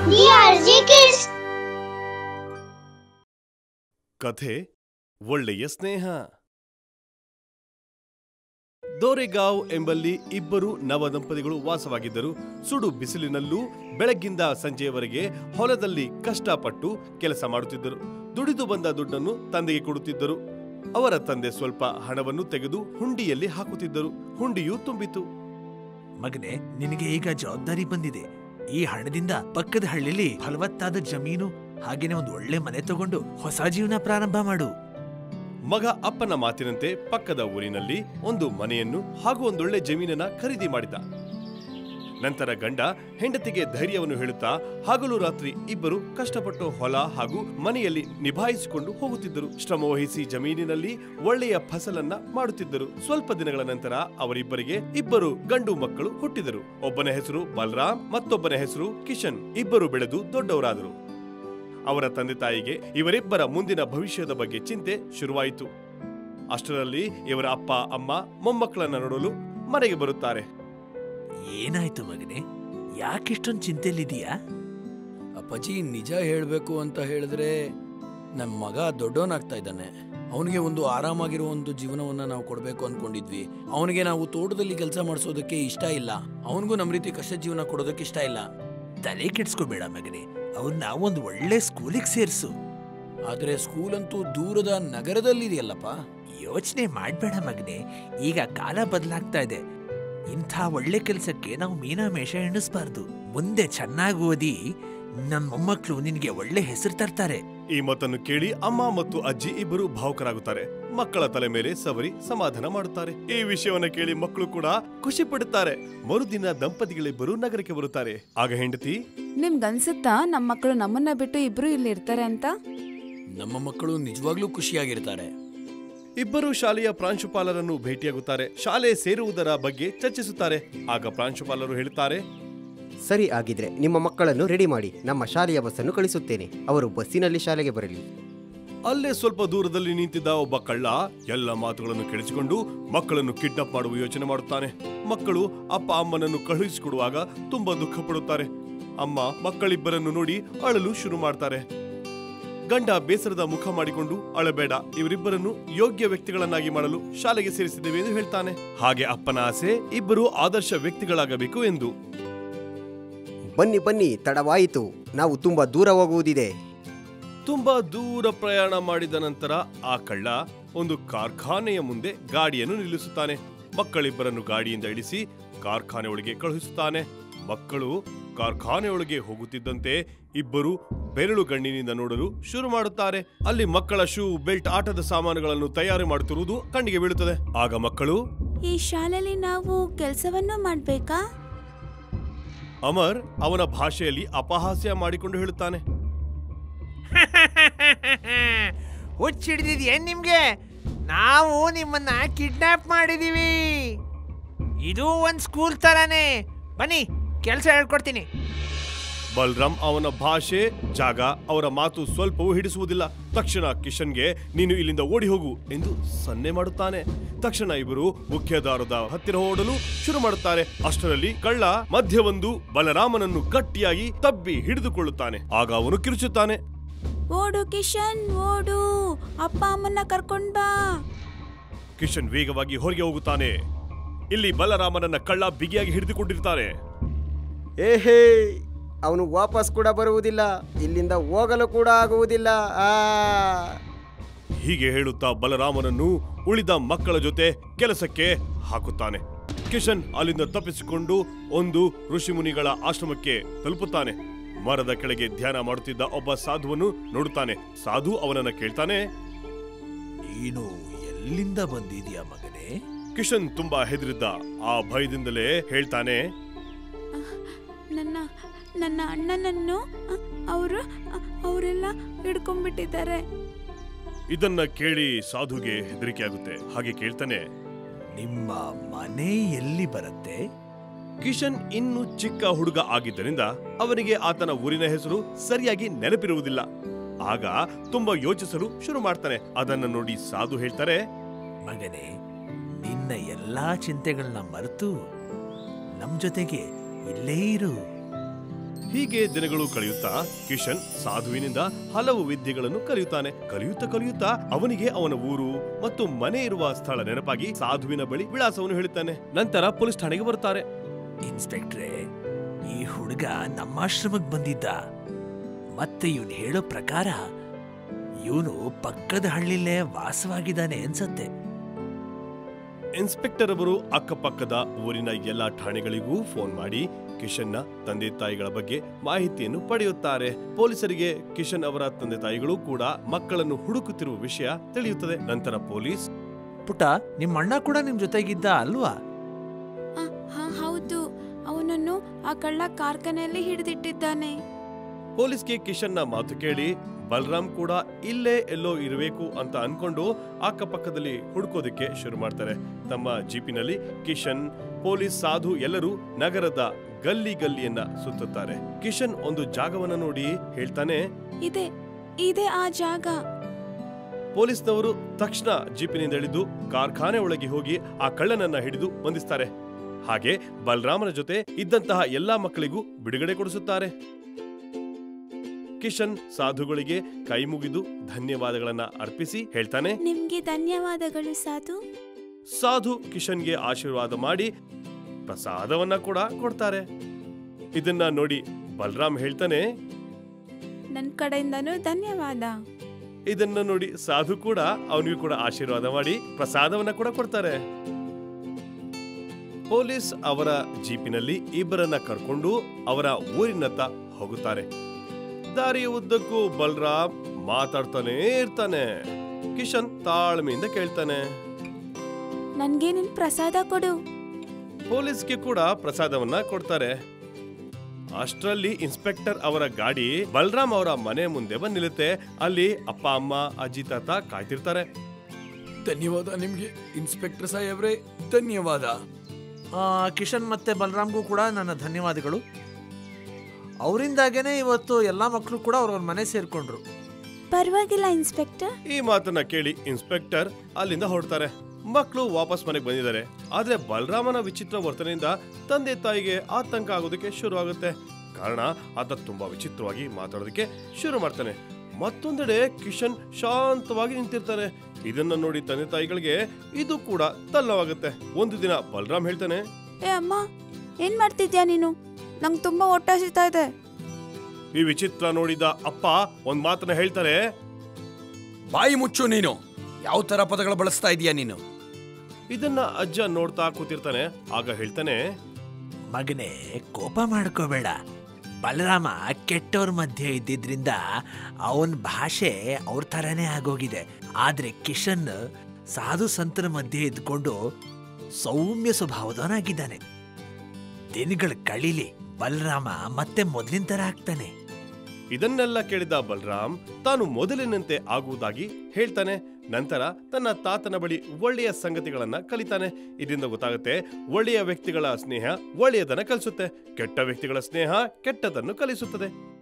DRG Kids. ಕಥೆ ಒಳ್ಳೆಯ ಸ್ನೇಹ ದೋರೆಗಾಂವ್ ಎಂಬಲ್ಲಿ ಇಬ್ಬರು ನವ ದಂಪತಿಗಳು ವಾಸವಾಗಿದ್ದರು ಸುಡು ಬಿಸಿಲಿನಲ್ಲೂ ಬೆಳಗ್ಗಿಂದ ಸಂಜೆಯವರೆಗೆ ಹೊಲದಲ್ಲಿ ಕಷ್ಟಪಟ್ಟು ಕೆಲಸ ಮಾಡುತ್ತಿದ್ದರು ದುಡಿದು ಬಂದ ದುಡ್ಡನ್ನು ತಂದೆಗೆ ಕೊಡುತ್ತಿದ್ದರು ಅವರ ತಂದೆ ಸ್ವಲ್ಪ ಹಣವನ್ನು ತೆಗೆದು ಹುಂಡಿಯಲ್ಲಿ ಹಾಕುತ್ತಿದ್ದರು ಹುಂಡಿಯು ತುಂಬಿತು ಮಗನೆ ನಿನಗೆ ಈಗ ಜವಾಬ್ದಾರಿ ಬಂದಿದೆ ಈ ಹಣದಿಂದ ಪಕ್ಕದ ಹಳ್ಳಿಲಿ ಫಲವತ್ತಾದ ಜಮೀನು ಹಾಗೇನೆ ಒಂದು ಒಳ್ಳೆ ಮನೆ ತಗೊಂಡು ಹೊಸ ಜೀವನ ಪ್ರಾರಂಭ ಮಾಡು ಮಗ ಅಪ್ಪನ ಮಾತಿನಂತೆ ಪಕ್ಕದ ಊರಿನಲ್ಲಿ ಒಂದು ಮನೆಯನ್ನು ಹಾಗೂ ಒಂದೊಳ್ಳೆ ಜಮೀನನ್ನ ಖರೀದಿ ಮಾಡಿದ ನಂತರ ಗಂಡ ಹೆಂಡತಿಗೆ ಧೈರ್ಯವನ್ನು ಹೇಳುತ್ತಾ ಹಗಲು ರಾತ್ರಿ ಇಬ್ಬರು ಕಷ್ಟಪಟ್ಟು ಹೊಲ ಹಾಗೂ ಮನೆಯಲ್ಲಿ ನಿಭಾಯಿಸಿಕೊಂಡು ಹೋಗುತ್ತಿದ್ದರು ಶ್ರಮವಹಿಸಿ ಜಮೀನಿನಲ್ಲಿ ಒಳ್ಳೆಯ ಫಸಲನ್ನ ಮಾಡುತ್ತಿದ್ದರು ಸ್ವಲ್ಪ ದಿನಗಳ ನಂತರ ಅವರಿಬ್ಬರಿಗೆ ಇಬ್ಬರು ಗಂಡು ಮಕ್ಕಳು ಹುಟ್ಟಿದರು ಒಬ್ಬನ ಹೆಸರು ಬಲರಾಮ್ ಮತ್ತೊಬ್ಬನ ಹೆಸರು ಕಿಶನ್ ಇಬ್ಬರು ಬೆಳೆದು ದೊಡ್ಡವರಾದರು ಅವರ ತಂದೆ ತಾಯಿಗೆ ಇವರಿಬ್ಬರ ಮುಂದಿನ ಭವಿಷ್ಯದ ಬಗ್ಗೆ ಚಿಂತೆ ಶುರುವಾಯಿತು ಅಷ್ಟರಲ್ಲಿ ಇವರ ಅಪ್ಪ ಅಮ್ಮ ಮೊಮ್ಮಕ್ಕಳನ್ನ ನೋಡಲು ಮನೆಗೆ ಬರುತ್ತಾರೆ ಏನಾಯ್ತು ಮಗನೆ ಯಾಕಿಷ್ಟೊಂದು ಚಿಂತೆಲಿದೀಯಾ ಅಪ್ಪಾಜಿ ನಿಜ ಹೇಳಬೇಕು ಅಂತ ಹೇಳಿದ್ರೆ ನಮ್ಮ ಮಗ ದೊಡ್ಡವನಾಗ್ತಾ ಇದ್ದಾನೆ ಅವನಿಗೆ ಒಂದು ಆರಾಮಾಗಿರೋ ಒಂದು ಜೀವನವನ್ನ ನಾವು ಕೊಡಬೇಕು ಅನ್ಕೊಂಡಿದ್ವಿ ಅವನಿಗೆ ನಾವು ತೋಟದಲ್ಲಿ ಕೆಲಸ ಮಾಡಿಸೋದಕ್ಕೆ ಇಷ್ಟ ಇಲ್ಲ ಅವನಿಗೂ ನಮ್ಮ ರೀತಿ ಕಷ್ಟ ಜೀವನ ಕೊಡೋದಕ್ಕೆ ಇಷ್ಟ ಇಲ್ಲ ತಲೆ ಕೆಡ್ಸ್ಕೋಬೇಡ ಮಗನೆ ಅವ್ರನ್ನ ಒಂದು ಒಳ್ಳೆ ಸ್ಕೂಲಿಗೆ ಸೇರ್ಸು ಆದರೆ ಸ್ಕೂಲ್ ಅಂತೂ ದೂರದ ನಗರದಲ್ಲಿದೆಯಲ್ಲಪ್ಪ ಯೋಚನೆ ಮಾಡ್ಬೇಡ ಮಗನೆ ಈಗ ಕಾಲ ಬದಲಾಗ್ತಾ ಇದೆ ಇಂಥ ಒಳ್ಳೆ ಕೆಲಸಕ್ಕೆ ನಾವು ಮೀನಾಮೇಷ ಎಣಿಸ್ಬಾರ್ದು ಮುಂದೆ ಚೆನ್ನಾಗಿ ಓದಿ ನಮ್ಮ ಮೊಮ್ಮಕ್ಕಳು ನಿನಗೆ ಒಳ್ಳೆ ಹೆಸರು ತರ್ತಾರೆ ಈ ಮಾತನ್ನು ಕೇಳಿ ಅಮ್ಮ ಮತ್ತು ಅಜ್ಜಿ ಇಬ್ಬರು ಭಾವುಕರಾಗುತ್ತಾರೆ ಮಕ್ಕಳ ತಲೆ ಮೇಲೆ ಸವರಿ ಸಮಾಧಾನ ಮಾಡುತ್ತಾರೆ ಈ ವಿಷಯವನ್ನ ಕೇಳಿ ಮಕ್ಕಳು ಕೂಡ ಖುಷಿ ಪಡುತ್ತಾರೆ ಮರುದಿನ ದಂಪತಿಗಳಿಬ್ಬರು ನಗರಕ್ಕೆ ಬರುತ್ತಾರೆ ಆಗ ಹೆಂಡತಿ ನಿಮ್ಗನ್ಸುತ್ತಾ ನಮ್ಮ ಮಕ್ಕಳು ನಮ್ಮನ್ನ ಬಿಟ್ಟು ಇಬ್ರು ಇಲ್ಲಿ ಇರ್ತಾರೆ ಅಂತ ನಮ್ಮ ಮಕ್ಕಳು ನಿಜವಾಗ್ಲೂ ಖುಷಿಯಾಗಿರ್ತಾರೆ ಇಬ್ಬರು ಶಾಲೆಯ ಪ್ರಾಂಶುಪಾಲರನ್ನು ಭೇಟಿಯಾಗುತ್ತಾರೆ ಶಾಲೆ ಸೇರುವುದರ ಬಗ್ಗೆ ಚರ್ಚಿಸುತ್ತಾರೆ ಆಗ ಪ್ರಾಂಶುಪಾಲರು ಹೇಳುತ್ತಾರೆ ಸರಿ ಆಗಿದ್ರೆ ನಿಮ್ಮ ಮಕ್ಕಳನ್ನು ರೆಡಿ ಮಾಡಿ ನಮ್ಮ ಶಾಲೆಯ ಬಸ್ಸನ್ನು ಕಳಿಸುತ್ತೇನೆ ಅವರು ಬಸ್ಸಿನಲ್ಲಿ ಶಾಲೆಗೆ ಬರಲಿ ಅಲ್ಲೇ ಸ್ವಲ್ಪ ದೂರದಲ್ಲಿ ನಿಂತಿದ್ದ ಒಬ್ಬ ಕಳ್ಳ ಎಲ್ಲ ಮಾತುಗಳನ್ನು ಕೇಳಿಸಿಕೊಂಡು ಮಕ್ಕಳನ್ನು ಕಿಡ್ನಾಪ್ ಮಾಡುವ ಯೋಚನೆ ಮಾಡುತ್ತಾನೆ ಮಕ್ಕಳು ಅಪ್ಪ ಅಮ್ಮನನ್ನು ಕಳುಹಿಸಿಕೊಡುವಾಗ ತುಂಬಾ ದುಃಖ ಪಡುತ್ತಾರೆ ಅಮ್ಮ ಮಕ್ಕಳಿಬ್ಬರನ್ನು ನೋಡಿ ಅಳಲು ಶುರು ಮಾಡ್ತಾರೆ ಗಂಡ ಬೇಸರದ ಮುಖ ಮಾಡಿಕೊಂಡು ಅಳಬೇಡ ಇವರಿಬ್ಬರನ್ನು ಯೋಗ್ಯ ವ್ಯಕ್ತಿಗಳನ್ನಾಗಿ ಮಾಡಲು ಶಾಲೆಗೆ ಸೇರಿಸಿದ್ದೇವೆ ಎಂದು ಹೇಳ್ತಾನೆ ಹಾಗೆ ಅಪ್ಪನ ಆಸೆ ಇಬ್ಬರು ಆದರ್ಶ ವ್ಯಕ್ತಿಗಳಾಗಬೇಕು ಎಂದು ಬನ್ನಿ ಬನ್ನಿ ತಡವಾಯಿತು ನಾವು ತುಂಬಾ ದೂರ ಹೋಗುವುದಿದೆ ತುಂಬಾ ದೂರ ಪ್ರಯಾಣ ಮಾಡಿದ ನಂತರ ಆ ಕಳ್ಳ ಒಂದು ಕಾರ್ಖಾನೆಯ ಮುಂದೆ ಗಾಡಿಯನ್ನು ನಿಲ್ಲಿಸುತ್ತಾನೆ ಮಕ್ಕಳಿಬ್ಬರನ್ನು ಗಾಡಿಯಿಂದ ಇಳಿಸಿ ಕಾರ್ಖಾನೆ ಒಳಗೆ ಕಳುಹಿಸುತ್ತಾನೆ ಮಕ್ಕಳು ಕಾರ್ಖಾನೆಯೊಳಗೆ ಹೋಗುತ್ತಿದ್ದಂತೆ ಇಬ್ಬರು ಬೆರಳು ಗಣ್ಣಿನಿಂದ ನೋಡಲು ಶುರು ಮಾಡುತ್ತಾರೆ ಅಲ್ಲಿ ಮಕ್ಕಳ ಶೂ ಬೆಲ್ಟ್ ಆಟದ ಸಾಮಾನುಗಳನ್ನು ತಯಾರು ಮಾಡುತ್ತಿರುವುದು ಕಣ್ಣಿಗೆ ಬೀಳುತ್ತದೆ ಆಗ ಮಕ್ಕಳು ಈ ಶಾಲೆಯಲ್ಲಿ ನಾವು ಕೆಲಸವನ್ನು ಮಾಡ್ಬೇಕಾ ಅಮರ್ ಅವನ ಭಾಷೆಯಲ್ಲಿ ಅಪಹಾಸ್ಯ ಮಾಡಿಕೊಂಡು ಹೇಳುತ್ತಾನೆ ಹುಚ್ಚಿಡ್ದಿದ್ಯೇನ್ ನಿಮ್ಗೆ ನಾವು ನಿಮ್ಮನ್ನ ಕಿಡ್ನಾಪ್ ಮಾಡಿದೀವಿ ಇದು ಒಂದ್ ಸ್ಕೂಲ್ ತರಾನೇ ಬನ್ನಿ ಕೆಲಸ ಹೇಳ್ಕೊಡ್ತೀನಿ ಬಲ್ರಾಮ್ ಅವನ ಭಾಷೆ ಜಾಗ ಅವರ ಮಾತು ಸ್ವಲ್ಪವೂ ಹಿಡಿಸುವುದಿಲ್ಲ ತಕ್ಷಣ ಕಿಶನ್ಗೆ ನೀನು ಇಲ್ಲಿಂದ ಓಡಿ ಹೋಗು ಎಂದು ಸನ್ನೆ ಮಾಡುತ್ತಾನೆ ತಕ್ಷಣ ಇಬ್ಬರು ಮುಖ್ಯದಾರದ ಹತ್ತಿರ ಓಡಲು ಶುರು ಮಾಡುತ್ತಾರೆ ಅಷ್ಟರಲ್ಲಿ ಕಳ್ಳ ಮಧ್ಯವೊಂದು ಬಲರಾಮನನ್ನು ಗಟ್ಟಿಯಾಗಿ ತಬ್ಬಿ ಹಿಡಿದುಕೊಳ್ಳುತ್ತಾನೆ ಆಗ ಅವನು ಕಿರುಚುತ್ತಾನೆ ಓಡು ಕಿಶನ್ ಓಡು ಅಪ್ಪ ಅಮ್ಮನ್ನ ಕರ್ಕೊಂಡ್ ಬಾ ಕಿಶನ್ ವೇಗವಾಗಿ ಹೊರಗೆ ಹೋಗುತ್ತಾನೆ ಇಲ್ಲಿ ಬಲರಾಮನನ್ನ ಕಳ್ಳ ಬಿಗಿಯಾಗಿ ಹಿಡಿದುಕೊಂಡಿರ್ತಾರೆ ಏಹೇ ಅವನು ವಾಪಸ್ ಕೂಡ ಬರುವುದಿಲ್ಲ ಇಲ್ಲಿಂದ ಹೋಗಲು ಕೂಡ ಆಗುವುದಿಲ್ಲ ಆ ಹೀಗೆ ಹೇಳುತ್ತಾ ಬಲರಾಮನನ್ನು ಉಳಿದ ಮಕ್ಕಳ ಜೊತೆ ಕೆಲಸಕ್ಕೆ ಹಾಕುತ್ತಾನೆ ಕಿಶನ್ ಅಲ್ಲಿಂದ ತಪ್ಪಿಸಿಕೊಂಡು ಒಂದು ಋಷಿಮುನಿಗಳ ಆಶ್ರಮಕ್ಕೆ ತಲುಪುತ್ತಾನೆ ಮರದ ಕೆಳಗೆ ಧ್ಯಾನ ಮಾಡುತ್ತಿದ್ದ ಒಬ್ಬ ಸಾಧುವನ್ನು ನೋಡುತ್ತಾನೆ ಸಾಧು ಅವನನ್ನ ಕೇಳ್ತಾನೆ ನೀನು ಎಲ್ಲಿಂದ ಬಂದಿದ್ಯಾ ಮಗನೇ ಕಿಶನ್ ತುಂಬಾ ಹೆದರಿದ್ದ ಆ ಭಯದಿಂದಲೇ ಹೇಳ್ತಾನೆ ನನ್ನ ನನ್ನ ಅಣ್ಣನನ್ನು ಅವರು ಅವರೆಲ್ಲ ಹಿಡ್ಕೊಂಡ್ಬಿಟ್ಟಿದ್ದಾರೆ ಇದನ್ನ ಕೇಳಿ ಸಾಧುಗೆ ಹೆದರಿಕೆ ಆಗುತ್ತೆ ಹಾಗೆ ಕೇಳ್ತಾನೆ ನಿಮ್ಮ ಮನೆ ಎಲ್ಲಿ ಬರುತ್ತೆ ಕಿಶನ್ ಇನ್ನು ಚಿಕ್ಕ ಹುಡುಗ ಆಗಿದ್ದರಿಂದ ಅವನಿಗೆ ಆತನ ಊರಿನ ಹೆಸರು ಸರಿಯಾಗಿ ನೆನಪಿರುವುದಿಲ್ಲ ಆಗ ತುಂಬಾ ಯೋಚಿಸಲು ಶುರು ಮಾಡ್ತಾನೆ ಅದನ್ನ ನೋಡಿ ಸಾಧು ಹೇಳ್ತಾರೆ ಮಗನೇ ನಿನ್ನ ಎಲ್ಲಾ ಚಿಂತೆಗಳನ್ನ ಮರೆತು ನಮ್ ಜೊತೆಗೆ ಇಲ್ಲೇ ಇರು ಹೀಗೆ ದಿನಗಳು ಕಳೆಯುತ್ತಾ ಕಿಶನ್ ಸಾಧುವಿನಿಂದ ಹಲವು ವಿದ್ಯೆಗಳನ್ನು ಕಲಿಯುತ್ತಾನೆ ಕಲಿಯುತ್ತಾ ಕಲಿಯುತ್ತಾ ಅವನಿಗೆ ಅವನ ಊರು ಮತ್ತು ಮನೆ ಇರುವ ಸ್ಥಳ ನೆನಪಾಗಿ ಸಾಧುವಿನ ಬಳಿ ವಿಳಾಸವನ್ನು ಹೇಳುತ್ತಾನೆ ನಂತರ ಪೊಲೀಸ್ ಠಾಣೆಗೆ ಬರುತ್ತಾರೆ ಇನ್ಸ್ಪೆಕ್ಟ್ರೆ ಈ ಹುಡುಗ ನಮ್ಮ ಆಶ್ರಮಕ್ಕೆ ಬಂದಿದ್ದ ಮತ್ತೆ ಇವನು ಹೇಳೋ ಪ್ರಕಾರ ಇವನು ಪಕ್ಕದ ಹಳ್ಳಿಲೇ ವಾಸವಾಗಿದ್ದಾನೆ ಅನ್ಸತ್ತೆ ಇನ್ಸ್ಪೆಕ್ಟರ್ ಅವರು ಅಕ್ಕಪಕ್ಕದ ಊರಿನ ಎಲ್ಲಾ ಠಾಣೆಗಳಿಗೂ ಫೋನ್ ಮಾಡಿ ಕಿಶನ್ನ ತಂದೆ ತಾಯಿಗಳ ಬಗ್ಗೆ ಮಾಹಿತಿಯನ್ನು ಪಡೆಯುತ್ತಾರೆ ಪೊಲೀಸರಿಗೆ ಕಿಶನ್ ಅವರ ತಂದೆ ತಾಯಿಗಳು ಕೂಡ ಮಕ್ಕಳನ್ನು ಹುಡುಕುತ್ತಿರುವ ವಿಷಯ ತಿಳಿಯುತ್ತದೆ ನಂತರ ಪೊಲೀಸ್ ಪುಟ ನಿಮ್ಮ ಅಣ್ಣ ಕೂಡ ನಿಮ್ ಜೊತೆಗಿದ್ದ ಅಲ್ವಾ ಆ, ಹಾ ಹೌದು ಅವನನ್ನು ಆ ಕಳ್ಳ ಕಾರ್ಖಾನೆಯಲ್ಲಿ ಹಿಡಿದಿಟ್ಟಿದ್ದಾನೆ ಪೊಲೀಸ್ಗೆ ಕಿಶನ್ನ ಮಾತು ಕೇಳಿ ಬಲರಾಮ್ ಕೂಡ ಇಲ್ಲೇ ಎಲ್ಲೋ ಇರಬೇಕು ಅಂತ ಅನ್ಕೊಂಡು ಅಕ್ಕಪಕ್ಕದಲ್ಲಿ ಹುಡುಕೋದಕ್ಕೆ ಶುರು ಮಾಡ್ತಾರೆ ತಮ್ಮ ಜೀಪಿನಲ್ಲಿ ಕಿಶನ್ ಪೊಲೀಸ್ ಸಾಧು ಎಲ್ಲರೂ ನಗರದ ಗಲ್ಲಿ ಗಲ್ಲಿಯನ್ನ ಸುತ್ತುತ್ತಾರೆ ಕಿಶನ್ ಒಂದು ಜಾಗವನ್ನ ನೋಡಿ ಹೇಳ್ತಾನೆ ಇದೆ ಇದೆ ಆ ಜಾಗ ಪೊಲೀಸ್ನವರು ತಕ್ಷಣ ಜೀಪಿನಿಂದ ಇಳಿದು ಕಾರ್ಖಾನೆ ಒಳಗೆ ಹೋಗಿ ಆ ಕಳ್ಳನನ್ನ ಹಿಡಿದು ಬಂಧಿಸ್ತಾರೆ ಹಾಗೆ ಬಲರಾಮನ ಜೊತೆ ಇದ್ದಂತಹ ಎಲ್ಲಾ ಮಕ್ಕಳಿಗೂ ಬಿಡುಗಡೆ ಕೊಡಿಸುತ್ತಾರೆ ಕಿಶನ್ ಸಾಧುಗಳಿಗೆ ಕೈ ಮುಗಿದು ಧನ್ಯವಾದಗಳನ್ನ ಅರ್ಪಿಸಿ ಹೇಳ್ತಾನೆ ನಿಮ್ಗೆ ಧನ್ಯವಾದಗಳು ಸಾಧು ಸಾಧು ಕಿಶನ್ಗೆ ಆಶೀರ್ವಾದ ಮಾಡಿ ಪ್ರಸಾದವನ್ನ ಕೂಡ ಕೊಡ್ತಾರೆ ಇದನ್ನ ನೋಡಿ ಬಲರಾಮ್ ಹೇಳ್ತಾನೆ ನನ್ನ ಕಡೆಯಿಂದನೂ ಧನ್ಯವಾದ ಇದನ್ನ ನೋಡಿ ಸಾಧು ಕೂಡ ಅವನಿಗೂ ಕೂಡ ಆಶೀರ್ವಾದ ಮಾಡಿ ಪ್ರಸಾದವನ್ನ ಕೂಡ ಕೊಡ್ತಾರೆ ಪೊಲೀಸ್ ಅವರ ಜೀಪಿನಲ್ಲಿ ಇಬ್ಬರನ್ನ ಕರ್ಕೊಂಡು ಅವರ ಊರಿನತ್ತ ಹೋಗುತ್ತಾರೆ ದಾರಿಯ ಉದ್ದಕ್ಕೂ ಬಲರಾಮ್ ಮಾತಾಡ್ತಾನೆ ಇರ್ತಾನೆ ಕಿಶನ್ ತಾಳ್ಮೆಯಿಂದ ಕೇಳ್ತಾನೆ ನನ್ಗೆ ನಿನ್ ಪ್ರಸಾದ ಕೊಡು ಪೊಲೀಸ್ಗೆ ಕೂಡ ಪ್ರಸಾದವನ್ನ ಕೊಡ್ತಾರೆ ಅಷ್ಟರಲ್ಲಿ ಇನ್ಸ್ಪೆಕ್ಟರ್ ಅವರ ಗಾಡಿ ಬಲರಾಮ್ ಅವರ ಮನೆ ಮುಂದೆ ಬಂದ್ ನಿಲ್ಲುತ್ತೆ ಅಲ್ಲಿ ಅಪ್ಪ ಅಮ್ಮ ಅಜ್ಜಿ ತಾತ ಕಾಯ್ತಿರ್ತಾರೆ ಧನ್ಯವಾದ ನಿಮ್ಗೆ ಇನ್ಸ್ಪೆಕ್ಟರ್ ಸಾಹೇಬ್ರೆ ಧನ್ಯವಾದ ಆ, ಕಿಶನ್ ಮತ್ತೆ ಬಲರಾಮ್ಗೂ ಕೂಡ ನನ್ನ ಧನ್ಯವಾದಗಳು ಅವರಿಂದಾಗೇನೆ ಇವತ್ತು ಎಲ್ಲಾ ಮಕ್ಕಳು ಕೂಡ ಅವ್ರವ್ರ ಮನೆ ಸೇರ್ಕೊಂಡ್ರು ಪರವಾಗಿಲ್ಲ ಇನ್ಸ್ಪೆಕ್ಟರ್ ಈ ಮಾತನ್ನ ಕೇಳಿ ಇನ್ಸ್ಪೆಕ್ಟರ್ ಅಲ್ಲಿಂದ ಹೊರಡ್ತಾರೆ ಮಕ್ಕಳು ವಾಪಸ್ ಮನೆಗೆ ಬಂದಿದ್ದಾರೆ ಆದ್ರೆ ಬಲರಾಮನ ವಿಚಿತ್ರ ವರ್ತನೆಯಿಂದ ತಂದೆ ತಾಯಿಗೆ ಆತಂಕ ಆಗೋದಕ್ಕೆ ಶುರು ಆಗುತ್ತೆ ಕಾರಣ ಆತ ತುಂಬಾ ವಿಚಿತ್ರವಾಗಿ ಮಾತಾಡೋದಕ್ಕೆ ಶುರು ಮಾಡ್ತಾನೆ ಮತ್ತೊಂದೆಡೆ ಕಿಶನ್ ಶಾಂತವಾಗಿ ನಿಂತಿರ್ತಾನೆ ಇದನ್ನ ನೋಡಿ ತಂದೆ ತಾಯಿಗಳಿಗೆ ಇದು ಕೂಡ ತಲ್ಲವಾಗುತ್ತೆ ಒಂದು ದಿನ ಬಲರಾಮ್ ಹೇಳ್ತಾನೆ ಏ ಅಮ್ಮ ಏನ್ ಮಾಡ್ತಿದ್ಯಾ ನೀನು ನಂಗೆ ತುಂಬಾ ಹೊಟ್ಟೆ ಹಸಿತಾ ಇದೆ ಈ ವಿಚಿತ್ರ ನೋಡಿದ ಅಪ್ಪ ಒಂದ್ ಮಾತನ್ನ ಹೇಳ್ತಾರೆ ಬಾಯಿ ಮುಚ್ಚು ನೀನು ಯಾವ ತರ ಪದಗಳು ಬಳಸ್ತಾ ಇದೀಯ ನೀನು ಇದನ್ನ ಅಜ್ಜ ನೋಡ್ತಾ ಕೂತಿರ್ತಾನೆ ಆಗ ಹೇಳ್ತಾನೆ ಮಗನೇ ಕೋಪ ಮಾಡ್ಕೋಬೇಡ ಬಲರಾಮ ಕೆಟ್ಟವ್ರ ಮಧ್ಯೆ ಇದ್ದಿದ್ರಿಂದ ಅವನ ಭಾಷೆ ಅವ್ರ ಥರನೇ ಆಗೋಗಿದೆ ಆದ್ರೆ ಕಿಶನ್ ಸಾಧು ಸಂತರ ಮಧ್ಯೆ ಇದ್ಕೊಂಡು ಸೌಮ್ಯ ಸ್ವಭಾವದವನಾಗಿದ್ದಾನೆ ದಿನಗಳು ಕಳೀಲಿ ಬಲರಾಮ ಮತ್ತೆ ಮೊದಲಿನ ಥರ ಆಗ್ತಾನೆ ಇದನ್ನೆಲ್ಲ ಕೇಳಿದ ಬಲರಾಮ್ ತಾನು ಮೊದಲಿನಂತೆ ಆಗುವುದಾಗಿ ಹೇಳ್ತಾನೆ ನಂತರ ತನ್ನ ತಾತನ ಬಳಿ ಒಳ್ಳೆಯ ಸಂಗತಿಗಳನ್ನ ಕಲಿತಾನೆ ಇದರಿಂದ ಗೊತ್ತಾಗುತ್ತೆ ಒಳ್ಳೆಯ ವ್ಯಕ್ತಿಗಳ ಸ್ನೇಹ ಒಳ್ಳೆಯದನ್ನ ಕಲಿಸುತ್ತೆ ಕೆಟ್ಟ ವ್ಯಕ್ತಿಗಳ ಸ್ನೇಹ ಕೆಟ್ಟದನ್ನು ಕಲಿಸುತ್ತದೆ